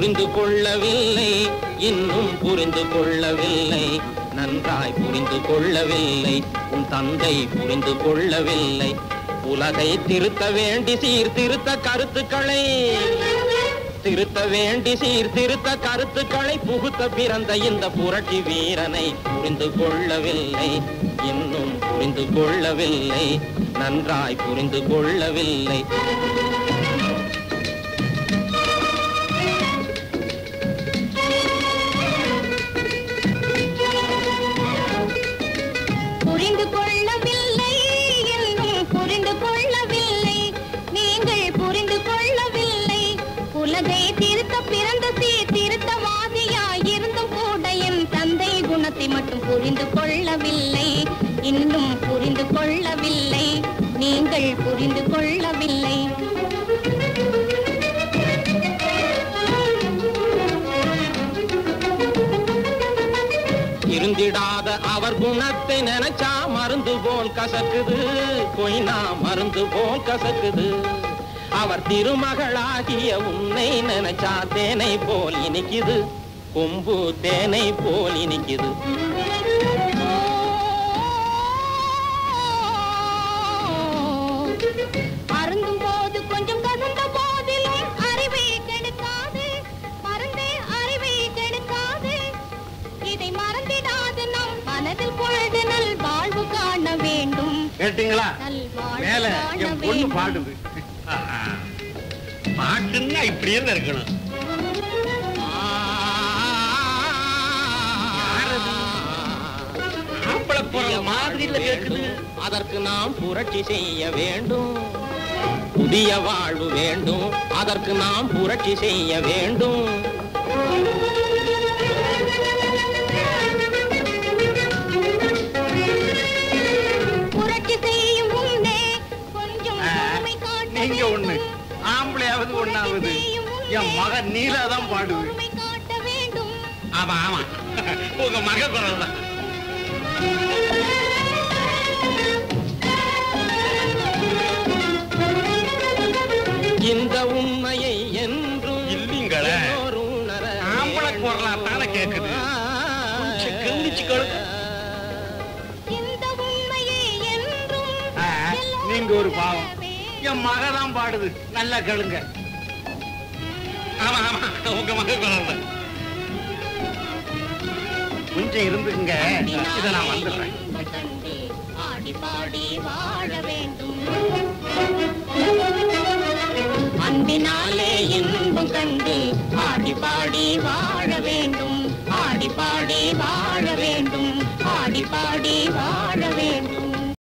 புரிந்து கொள்ளவில்லை இன்னும் புரிந்து கொள்ளவில்லை நன்றாய் புரிந்து கொள்ளவில்லை உன் தந்தை புரிந்து கொள்ளவில்லை உலகை திருத்த வேண்டி சீர்திருத்த கருத்துக்களை திருத்த வேண்டி சீர்திருத்த கருத்துக்களை புகுத்த பிறந்த இந்த புரட்சி வீரனை புரிந்து கொள்ளவில்லை இன்னும் புரிந்து கொள்ளவில்லை நன்றாய் புரிந்து கொள்ளவில்லை புரிந்து கொள்ளவில்லை இன்னும் புரிந்து கொள்ளவில்லை நீங்கள் புரிந்து கொள்ளவில்லை உலகை திருத்த பிறந்த சீர் திருத்தவாதியாயிருந்தும் கூட என் தந்தை குணத்தை மட்டும் புரிந்து கொள்ளவில்லை இன்னும் புரிந்து கொள்ளவில்லை நீங்கள் புரிந்து கொள்ளவில்லை இருந்திடாத அவர் குணத்தை நினைச்சா மருந்து போல் கசக்குது கொய்னா மருந்து போல் கசக்குது அவர் திருமகளாகிய உன்னை நினைச்சா தேனை போல் இனிக்குது கொம்பு தேனை போல் இனிக்குது அருந்தும் போது கொஞ்சம் கசந்த போதிலும் அறிவை கெடுக்காது மறந்தே அறிவை கெடுக்காது இதை மறந்திடாது நம் மனதில் பொழுது நல் வாழ்வு காண வேண்டும் கேட்டீங்களா நல் வாழ்வு மேல காண என் பொண்ணு வேண்டும் பாடுது பாட்டுன்னா இப்படியே தான் இருக்கணும் ஆம்பளை குரல் மாதிரில கேக்குது அதற்கு நாம் புரட்சி செய்ய வேண்டும் புதிய வாழ்வு வேண்டும் அதற்கு நாம் புரட்சி செய்ய வேண்டும் புரட்சி செய்யும் முன்னே கொஞ்சம் ஆ, பொறுமை காட்ட நீங்க ஒண்ணு வேண்டும். ஆம்பளையாவது ஒண்ணாவது என் மகன் நீலா தான் பாடுது பொறுமை காட்ட வேண்டும் ஆமா ஆமா உங்க மக குரல் தான் இந்த உண்மையை என்றும் இல்லீங்களே. எல்லோரும் உணர ஆம்பளை குரலா தானே கேக்குது. கொஞ்சம் கவனிச்சு கேளுங்க. இந்த உண்மையை என்றும் ஆ, நீங்க ஒரு பாவம் எல்லோரும் என் மக தான் பாடுது நல்லா கேளுங்க ஆமா ஆமா உங்க மக குரல் தான் கொஞ்சம் இருந்துக்குங்க இதை நான் வந்துடுறேன் இன்பம் கண்டு ஆடி பாடி வாழ வேண்டும் அன்பினாலே இன்பம் கண்டு ஆடி பாடி வாழ வேண்டும் ஆடி பாடி வாழ வேண்டும் ஆடி பாடி வாழ வேண்டும்